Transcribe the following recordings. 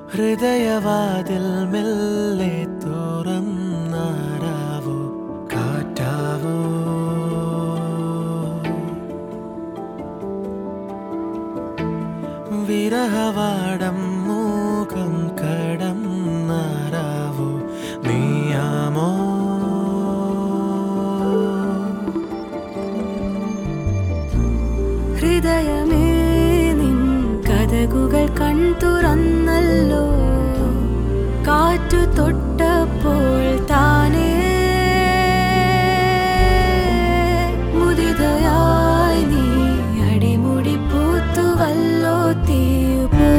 ഹൃദയവാതിൽ മെല്ലെ തുറന്നാരാവോ കാറ്റാവോ വിരഹവാടം മൂകം കടന്നാരാവോ നീയാമോ ഹൃദയമേ നിൻ കഥകുകൾ കൺതുറന്നല്ലോ കാറ്റു തൊട്ടപ്പോൾ താനേ മുദിതയായി നീ അടിമുടി പൂത്തുവല്ലോ തീപ്പോ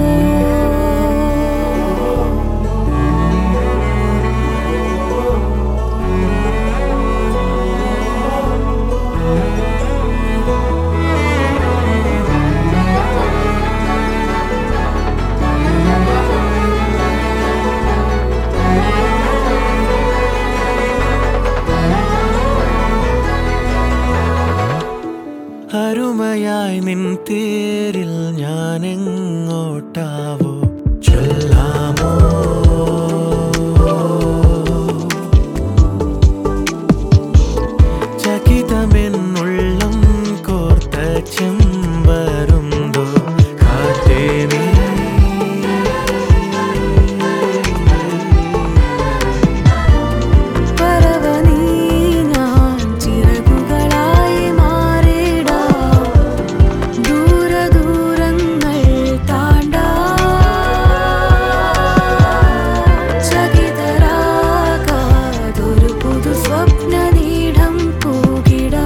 അരുമയായി നിൻ തേരിൽ ഞാൻ എങ്ങോട്ടാവോ ചൊല്ലാമോ ചകിതമെന്നുള്ളം കോർത്ത ചെമ്പരുന്തോ കാറ്റേ നീ പറവനീ ഞാൻ ചിറകുകളായി മാറിടാം ദൂരദൂരങ്ങൾ താണ്ടാ ചകിതരാകാതൊരു പുതു സ്വപ്നനീടം പൂകിടാം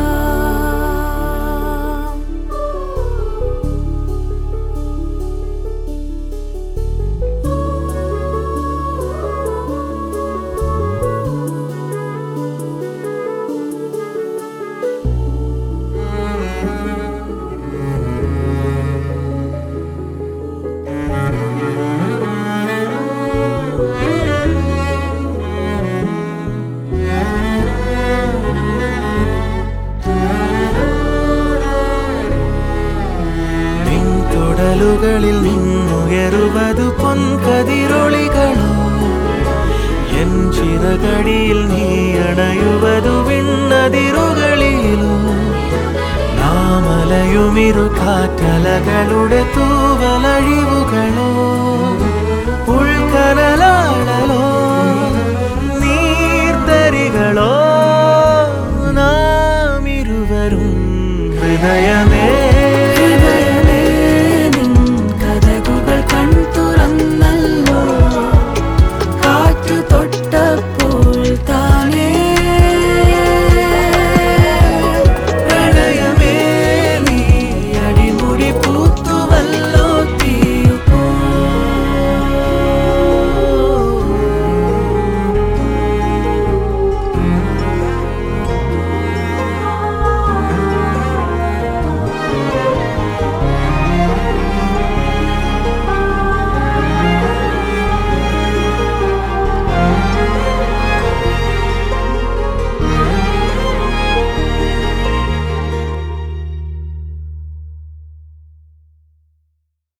നിൻ തുടലുകളിൽ നിന്നുയരുവതു പൊൻകതിരൊളികളോ എൻ ചിറകടിയിൽ നീ അണയുവതു വിണ്ണതിരുകളിലോ നാമലയുമിരു കാറ്റലകളുടെ തൂ